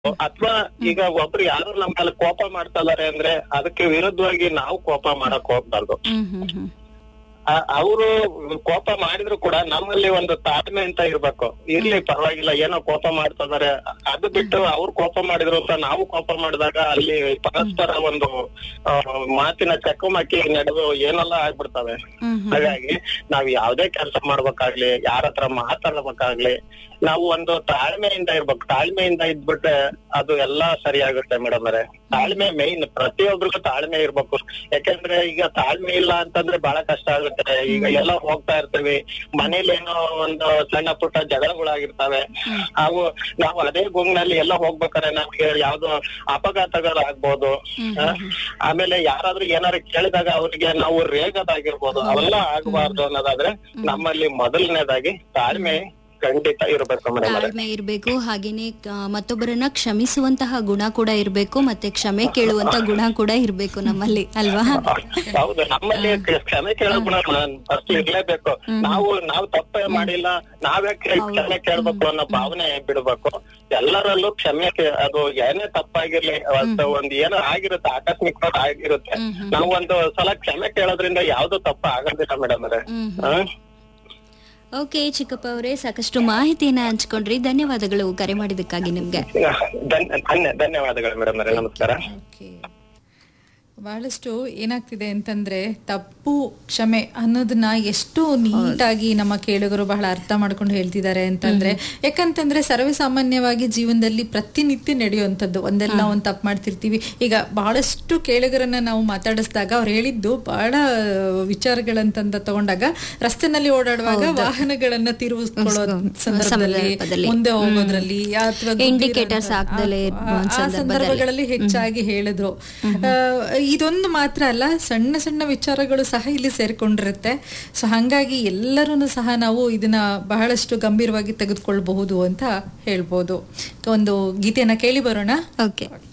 ಅಥವಾ ಈಗ ಒಬ್ರು ಯಾರು ನಮ್ಮ ಮೇಲೆ ಕೋಪ ಮಾಡ್ತಾ ಇದಾರೆ ಅಂದ್ರೆ ಅದಕ್ಕೆ ವಿರುದ್ಧವಾಗಿ ನಾವು ಕೋಪ ಮಾಡಕ್ ಹೋಗ್ಬಾರ್ದು ಹ್ಮ್ ಹ್ಮ್ ಹ್ಮ್ ಅವರು ಕೋಪ ಮಾಡಿದ್ರು ಕೂಡ ನಮ್ಮಲ್ಲಿ ಒಂದು ತಾಳ್ಮೆ ಅಂತ ಇರ್ಬೇಕು ಇರ್ಲಿ ಪರವಾಗಿಲ್ಲ ಏನೋ ಕೋಪ ಮಾಡ್ತಾ ಇದಾರೆ ಅದು ಬಿಟ್ಟು ಅವ್ರು ಕೋಪ ಮಾಡಿದ್ರು ಅಂತ ನಾವು ಕೋಪ ಮಾಡಿದಾಗ ಅಲ್ಲಿ ಪರಸ್ಪರ ಒಂದು ಆ, ಮಾತಿನ ಚಕಮಕಿ ನಡೆದು ಏನೆಲ್ಲ ಆಗ್ಬಿಡ್ತವೆ ಹ್ಮ್ ಹ್ಮ್ ಹಾಗಾಗಿ ನಾವ್ ಯಾವ್ದೇ ಕೆಲಸ ಮಾಡ್ಬೇಕಾಗ್ಲಿ ಯಾರ ಹತ್ರ ಮಾತಾಡ್ಬೇಕಾಗ್ಲಿ ನಾವು ಒಂದು ತಾಳ್ಮೆಯಿಂದ ಇರ್ಬೇಕು ತಾಳ್ಮೆಯಿಂದ ಇದ್ಬಿಟ್ರೆ ಅದು ಎಲ್ಲಾ ಸರಿಯಾಗುತ್ತೆ ಮೇಡಮ್ ಅವರೇ ತಾಳ್ಮೆ ಮೈನ್ ಪ್ರತಿಯೊಬ್ಬರಿಗೂ ತಾಳ್ಮೆ ಇರ್ಬೇಕು ಯಾಕಂದ್ರೆ ಈಗ ತಾಳ್ಮೆ ಇಲ್ಲ ಅಂತಂದ್ರೆ ಬಹಳ ಕಷ್ಟ ಆಗುತ್ತೆ ಈಗ ಎಲ್ಲ ಹೋಗ್ತಾ ಇರ್ತೀವಿ ಮನೇಲಿ ಏನೋ ಒಂದು ಸಣ್ಣ ಪುಟ್ಟ ಜಗಳಗಳಾಗಿರ್ತವೆ ಅವು ನಾವು ಅದೇ ಗುಂಗ್ನಲ್ಲಿ ಎಲ್ಲ ಹೋಗ್ಬೇಕಾದ್ರೆ ನಮ್ಗೆ ಯಾವ್ದೋ ಅಪಘಾತಗಳು ಆಗ್ಬೋದು ಆ, ಆಮೇಲೆ ಯಾರಾದ್ರೂ ಏನಾದ್ರು ಕೇಳಿದಾಗ ಅವ್ರಿಗೆ ನಾವು ರೇಗದಾಗಿರ್ಬೋದು ಅವೆಲ್ಲ ಆಗಬಾರ್ದು ಅನ್ನೋದಾದ್ರೆ ನಮ್ಮಲ್ಲಿ ಮೊದಲನೇದಾಗಿ ತಾಳ್ಮೆ ಖಂಡಿತ ಇರ್ಬೇಕು ಮೇಡಮ್ ತಾಳ್ಮೆ ಇರ್ಬೇಕು ಹಾಗೇನೆ ಆ, ಮತ್ತೊಬ್ಬರನ್ನ ಕ್ಷಮಿಸುವಂತಹ ಗುಣ ಕೂಡ ಇರ್ಬೇಕು ಮತ್ತೆ ಕ್ಷಮೆ ಕೇಳುವಂತ ಗುಣ ಕೂಡ ಇರ್ಬೇಕು ನಮ್ಮಲ್ಲಿ ಅಲ್ವಾ ಹೌದು ನಮ್ಮಲ್ಲಿ ಕ- ಕ್ಷಮೆ ಕೇಳೋ ಗುಣ ಫಸ್ಟ್ ಇರ್ಲೇಬೇಕು ನಾವು ನಾವು ತಪ್ಪೇ ಮಾಡಿಲ್ಲ ನಾವೇ ಕ್ಷಮೆ ಕೇಳ್ಬೇಕು ಅನ್ನೋ ಭಾವನೆ ಬಿಡ್ಬೇಕು ಎಲ್ಲರಲ್ಲೂ ಕ್ಷಮೆ ಕೇ- ಅದು ಏನೇ ತಪ್ಪಾಗಿರ್ಲಿ ಅವತ್ತು ಒಂದ್ ಏನೋ ಆಗಿರುತ್ತೆ ಆಕಸ್ಮಿಕವಾಗಿ ಆಗಿರುತ್ತೆ ನಾವು ಒಂದು ಸಲ ಕ್ಷಮೆ ಕೇಳೋದ್ರಿಂದ ಯಾವ್ದು ತಪ್ಪ ಆಗೋದಿಲ್ಲ ಮೇಡಮ್ ಅವರೇ ಹ್ಮ್ ಓಕೆ ಚಿಕ್ಕಪ್ಪ ಅವರೇ ಸಾಕಷ್ಟು ಮಾಹಿತಿಯನ್ನ ಹಂಚ್ಕೊಂಡ್ರಿ ಧನ್ಯವಾದಗಳು ಕರೆ ಮಾಡಿದ್ದಕ್ಕಾಗಿ ನಿಮ್ಗೆ ಧನ್ಯ ಧನ್ಯವಾದಗಳು ಮೇಡಮ್ ಅವರೇ ನಮಸ್ಕಾರ ಓಕೆ ಬಹಳಷ್ಟು ಏನಾಗ್ತಿದೆ ಅಂತಂದ್ರೆ ತಪ್ಪು ಕ್ಷಮೆ ಅನ್ನೋದನ್ನ ಎಷ್ಟು ನೀಟಾಗಿ ನಮ್ಮ ಕೇಳುಗರು ಬಹಳ ಅರ್ಥ ಮಾಡ್ಕೊಂಡು ಹೇಳ್ತಿದ್ದಾರೆ ಅಂತಂದ್ರೆ ಯಾಕಂತಂದ್ರೆ ಸರ್ವೇ ಸಾಮಾನ್ಯವಾಗಿ ಜೀವನದಲ್ಲಿ ಪ್ರತಿನಿತ್ಯ ನಡೆಯುವಂಥದ್ದು ಒಂದೆಲ್ಲ ಒಂದ್ ತಪ್ಪು ಮಾಡ್ತಿರ್ತೀವಿ ಈಗ ಬಹಳಷ್ಟು ಕೇಳುಗರನ್ನ ನಾವು ಮಾತಾಡಿಸಿದಾಗ ಅವ್ರು ಹೇಳಿದ್ದು ಬಹಳ ವಿಚಾರಗಳಂತಂದ ತಗೊಂಡಾಗ ರಸ್ತೆನಲ್ಲಿ ಓಡಾಡುವಾಗ ವಾಹನಗಳನ್ನ ತಿರುಗಿಸ್ಕೊಳ್ಳೋ ಸಂದರ್ಭದಲ್ಲಿ ಸಂದರ್ಭದಲ್ಲಿ. ಮುಂದೆ ಹೋಗೋದ್ರಲ್ಲಿ ಅಥವಾ Indicators ಹಾಕ್ದಲೇ ಆ- ಆ ಸಂದರ್ಭಗಳಲ್ಲಿ ಹೆಚ್ಚಾಗಿ ಹೇಳಿದ್ರು ಆ, ಇದೊಂದು ಮಾತ್ರ ಅಲ್ಲ ಸಣ್ಣ ಸಣ್ಣ ವಿಚಾರಗಳು ಸಹ ಇಲ್ಲಿ ಸೇರ್ಕೊಂಡಿರುತ್ತೆ ಸೊ ಹಂಗಾಗಿ ಎಲ್ಲರೂ ಸಹ ನಾವು ಇದನ್ನ ಬಹಳಷ್ಟು ಗಂಭೀರವಾಗಿ ತೆಗೆದುಕೊಳ್ಬಹುದು ಅಂತ ಹೇಳ್ಬೋದು ಒಂದು ಗೀತೆಯನ್ನ ಕೇಳಿ ಬರೋಣ ಓಕೆ